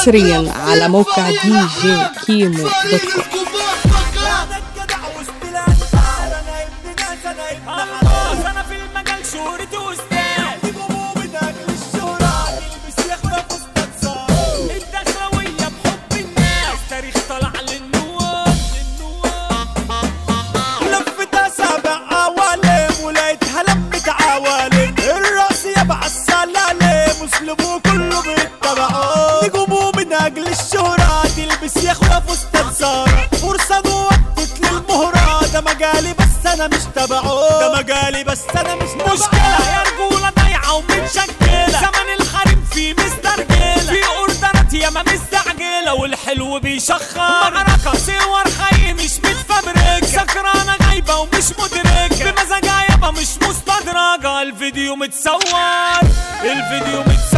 حصريا على موقع دي جي كيمو دوت كوم انا في المجال شهرتي واستاذ الدخلوية بحب الناس تاريخ طلع للنواب لفتها سبع عوالم ولقيتها لمت عوالم الراس يبع السلالم مسلمو كله بيتبعه نجومه من اجل الشهرة تلبس يا اخويا فستان سارة فرصة نوتت للمهرة ده مجالي بس انا مش تبعه ده مجالي بس انا مش مشكلة يا رجولة ضايعة ومتشكلة زمن الحريم فيه مسترجلة في اوردرات ياما مستعجلة والحلو بيشخر معركة صور حي مش متفبرك سكرانة غايبة ومش مدركة بمزاجها يابا مش مستدرجة الفيديو متصور الفيديو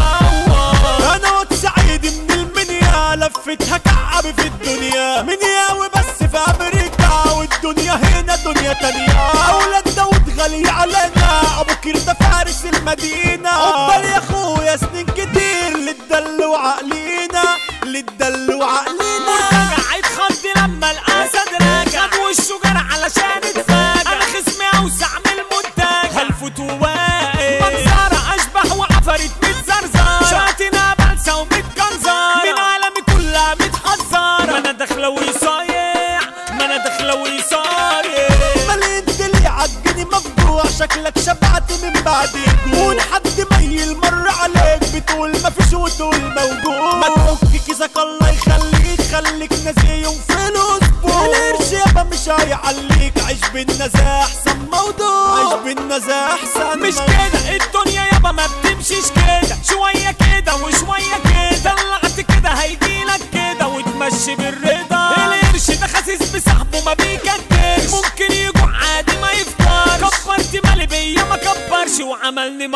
متصور انا واد سعيد من المنيا لفتها كعب في الدنيا منيا وبس في امريكا والدنيا هنا دنيا تانية اولاد داود غالي علينا ابو كير ده فارس المدينة عقبال يا اخويا سنين كتير للدل وعقلينا للدل وعقلينا مرتجع اتخض لما الاسد راجع خد وشه جرى علشان اتفاجئ انا خصمي اوسع من المنتج هلفت وواقف منظرة اشبح وعفريت متزرزر شاتنا بلسة ومتجنزر من عالمي كلها متحذرة ما انا داخلة وصايع ما انا داخلة وصايع مالي انت اللي عجني مفجوع شكلك شبعت من بعد يكون حد ميل مر عليك بتقول مفيش وتقول موجود ما تفك كيسك الله يخليك خليك نزيه يوم في الاسبوع القرش يابا مش هيعليك عيش بالنزاهة احسن موضوع عيش بالنزاهة احسن مش موضوع. كده الدنيا يابا ما بتمشيش كده شوية كده وشوية كده طلعت كده هيجيلك كده وتمشي بالرضا القرش ده خسيس بصاحبه ما بيكدرش ممكن يجوع عادي ما يفطرش كبرت مالي بيا ما كبرش وعملني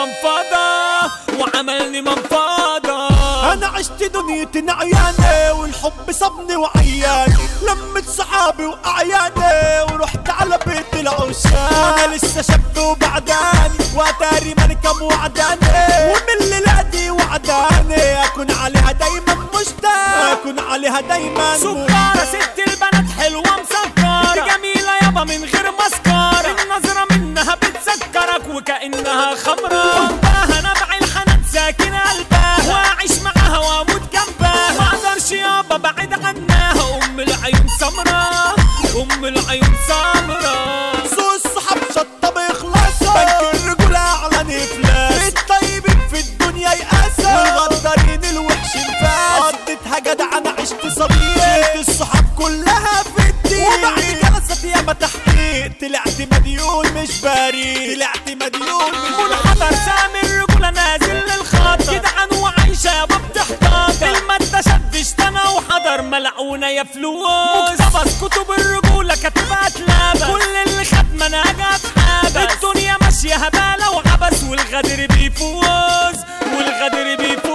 منفضة وعملني منفضة انا عشت دنيتي عياني والحب صابني وعياني لمت صحابي واعياني ورحت على بيت العشاق انا لسه شاب وبعداني واتاري ملكة موعداني ومن الليلة دي وعداني اكون عليها دايما مشتاق اكون عليها دايما سكارة ست البنات حلوة مسكرة دي جميلة يابا من غير مسكرة النظرة منها بتسكرك وكأنها خمرة حبها نبع الحنان ساكن قلبها واعيش معاها واموت جنبها ما اقدرش يابا بعيد عنها ام العيون سمرة ام العيون سمرة سوق الصحاب شطة بيخلصوا بنك الرجولة اعلن افلاس الطيبين في الدنيا يأسوا والغدارين الوحش الفاس قضيتها جدع انا عشت صديق شلت الصحاب كلها في الدين وبعد جلسات ياما تحقيق طلعت مديون مش بريء طلعت مديون مش بريء والخطر سامي الرجولة نازل للخطر جدعان وعايشة يابا بتحتاط المادة شدش انا وحضر ملعونة يا فلوس مقتبس كتب الرجولة كاتبها اتلابس كل اللي خد منهجها اتحبس الدنيا ماشية هبالة وعبس والغدر بيفوز والغدر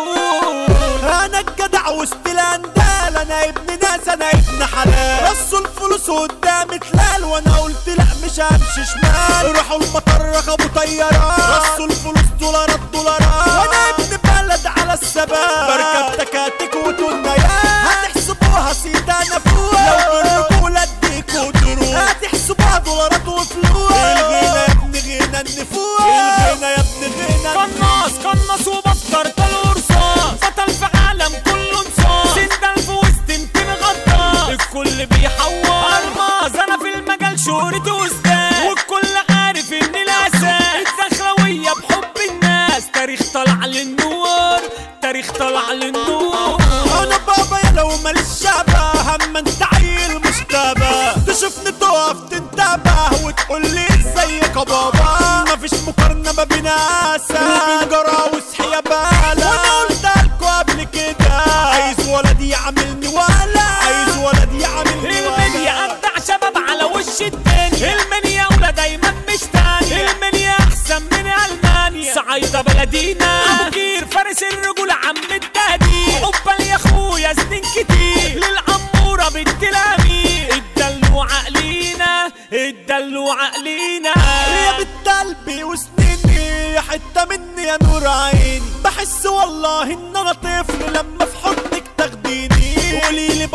بيفوز انا الجدع وسط الاندال انا ابن ناس انا ابن حلال رصوا الفلوس قدامي تلال وانا قلت لا مش همشي شمال روحوا المطر ركبوا طيارات رصوا الفلوس دولارات دولارات وانا ابن بلد على الثبات بركب تكاتك وتنيات هتحسبوها سيد انا فوق لو بالرجولة اديكوا دروس هتحسبوها دولارات وفلوس الغنى يا ابن غنى النفوس الغنى يا ابن غنى قناص قناص وبفطر القرصاص بطل في عالم كله انصاص ست الف وسط 200 غطاس الكل بيحور الماظ انا في المجال شهرتي واستاذ والكل عارف اني الاساس الدخلوية بحب الناس تاريخ طلع للنور تاريخ طلع للنور انا بابا يا لو ماليش شبه هم انت عيل مشتبه تشوفني تقف تنتبه وتقول لي ازيك يا بابا مفيش مقارنه ما بين اسد وبين جراوس يا بالا وانا قلت لكم قبل كده عايز ولد يعملني ولا عايز ولد يعملني المنيا ولا ابدع شباب على وش الدنيا المنيا اولى دايما مش تانية المنيا احسن من المانيا صعيدة بلدينا ابكير فارس الرجولة عم التهديد عقبال يا اخويا سنين كتير للعمورة بنت الامير الدلو عقلينا الدلو عقلينا يا بنت قلبي وسنيني حتة مني يا نور عيني بحس والله ان انا طفل لما في حضنك تاخديني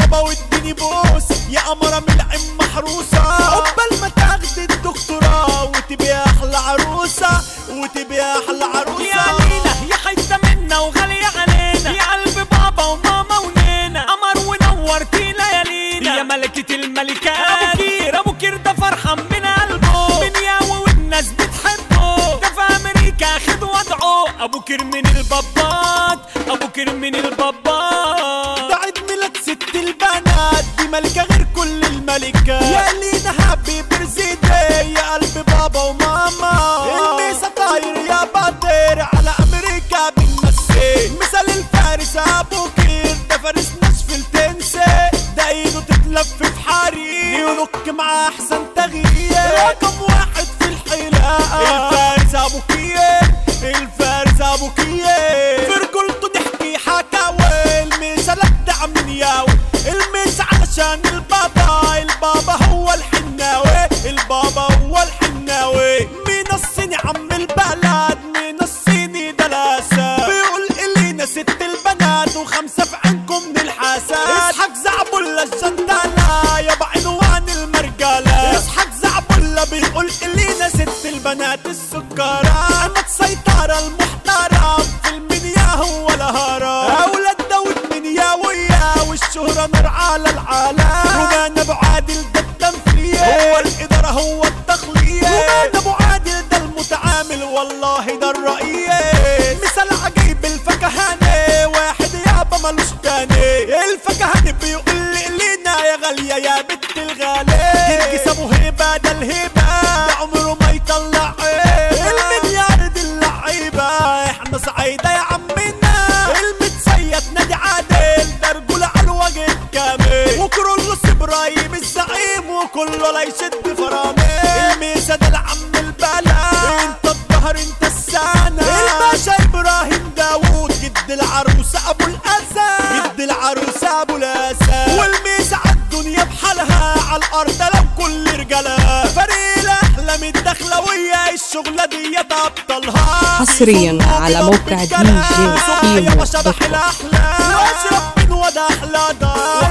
بابا واديني بوس يا قمرة من العين محروسة عقبال ما تاخدي الدكتوراه وتبقي احلى عروسة وتبقي احلى عروسة يا لينا يا حتة منا وغالية علينا يا قلب بابا وماما ونينا قمر ونورتي ليالينا يا ملكة الملكات ابو كير ابو كير ده فرحان من قلبه من ياوي والناس بتحبه ده في امريكا اخد وضعه ابو كير من البابات ابو كير من البابات ده عيد ميلاد ست البنات دي ملكة غير كل الملكات يا لينا هابي برزيدي يا قلب بابا وماما الميسا طاير يا باطر على امريكا بنمسي مثال الفارس ابو كير ده فارس نشف تنسي ده ايده تتلف في حرير يلوك مع احسن تغيير رقم واحد في الحلاقة الفارس ابو كير الفارس ابو كير في رجولته تحكي حكاوي الميسا لدع من ياوي الميسا علشان البابا البابا هو الحناوي البابا هو الحناوي مين الصيني عم البلد مين الصيني دلاسة بيقول إلينا ست البنات وخمسة في عينكم من الحاسة اسحق زعبولة الجندالة يابا عنوان المرجالة اسحق زعبولة بيقول إلينا ست البنات السكرة أنا السيطرة المحترم في المنيا هو الهرم أولاد داود منيا ويا والشهرة نار على العالم رومان أبو عادل ده التنفيذ هو الإدارة هو التخلية رومان أبو عادل ده المتعامل والله ده الرئيس مثال عجيب الفكهاني واحد يابا ملوش تاني الفكهاني بيقول لي لينا يا غالية يا بنت الغالي ترجس ابو هيبة ده الهيبة ده عمره ما يطلع عيب المليارد اللعيبة احنا صعيدة يا عمنا المتسيد نادي عادل ده رجولة على الوجه الكامل وكرولوس ابراهيم الزعيم وكله لا يشد فرامل الميسا ده العم البلا انت الظهر انت السنة الباشا ابراهيم داوود جد العروسة ابو الاسد جد العروسة ابو الاسد والميسا عالدنيا بحالها على الارض لو كل رجالها فريق الاحلام الدخلوية الشغلة دي ابطالها حصرياً على موقع دي جي كيمو يابا دوت شبح كوم. الاحلام واشرب من وده احلى دار